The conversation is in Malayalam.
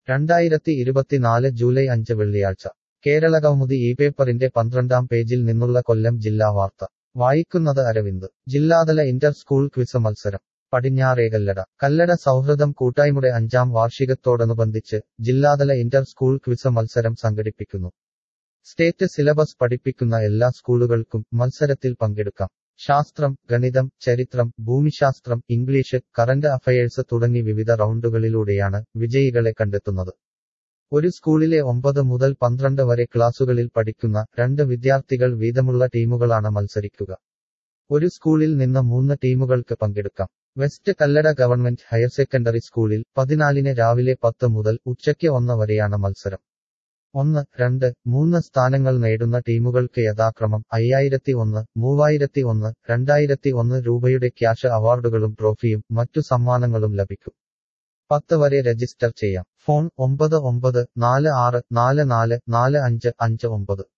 രണ്ടായിരത്തി ഇരുപത്തിനാല് ജൂലൈ അഞ്ച് വെള്ളിയാഴ്ച കേരളകൗമുദി ഈ പേപ്പറിന്റെ പന്ത്രണ്ടാം പേജിൽ നിന്നുള്ള കൊല്ലം ജില്ലാ വാർത്ത വായിക്കുന്നത് അരവിന്ദ് ജില്ലാതല ഇന്റർ സ്കൂൾ ക്വിസ് മത്സരം പടിഞ്ഞാറേകല്ലട കല്ലട സൗഹൃദം കൂട്ടായ്മയുടെ അഞ്ചാം വാർഷികത്തോടനുബന്ധിച്ച് ജില്ലാതല ഇന്റർ സ്കൂൾ ക്വിസ് മത്സരം സംഘടിപ്പിക്കുന്നു സ്റ്റേറ്റ് സിലബസ് പഠിപ്പിക്കുന്ന എല്ലാ സ്കൂളുകൾക്കും മത്സരത്തിൽ പങ്കെടുക്കാം ശാസ്ത്രം ഗണിതം ചരിത്രം ഭൂമിശാസ്ത്രം ഇംഗ്ലീഷ് കറന്റ് അഫയേഴ്സ് തുടങ്ങി വിവിധ റൗണ്ടുകളിലൂടെയാണ് വിജയികളെ കണ്ടെത്തുന്നത് ഒരു സ്കൂളിലെ ഒമ്പത് മുതൽ പന്ത്രണ്ട് വരെ ക്ലാസുകളിൽ പഠിക്കുന്ന രണ്ട് വിദ്യാർത്ഥികൾ വീതമുള്ള ടീമുകളാണ് മത്സരിക്കുക ഒരു സ്കൂളിൽ നിന്ന് മൂന്ന് ടീമുകൾക്ക് പങ്കെടുക്കാം West Kallada government higher secondary സ്കൂളിൽ പതിനാലിന് രാവിലെ പത്ത് മുതൽ ഉച്ചയ്ക്ക് ഒന്ന് വരെയാണ് മത്സരം ഒന്ന് രണ്ട് മൂന്ന് സ്ഥാനങ്ങൾ നേടുന്ന ടീമുകൾക്ക് യഥാക്രമം അയ്യായിരത്തി ഒന്ന് മൂവായിരത്തി ഒന്ന് രണ്ടായിരത്തി ഒന്ന് രൂപയുടെ ക്യാഷ് അവാർഡുകളും ട്രോഫിയും മറ്റു സമ്മാനങ്ങളും ലഭിക്കും പത്ത് വരെ രജിസ്റ്റർ ചെയ്യാം ഫോൺ ഒമ്പത് ഒമ്പത് നാല് ആറ് നാല് നാല് നാല് അഞ്ച് അഞ്ച് ഒമ്പത്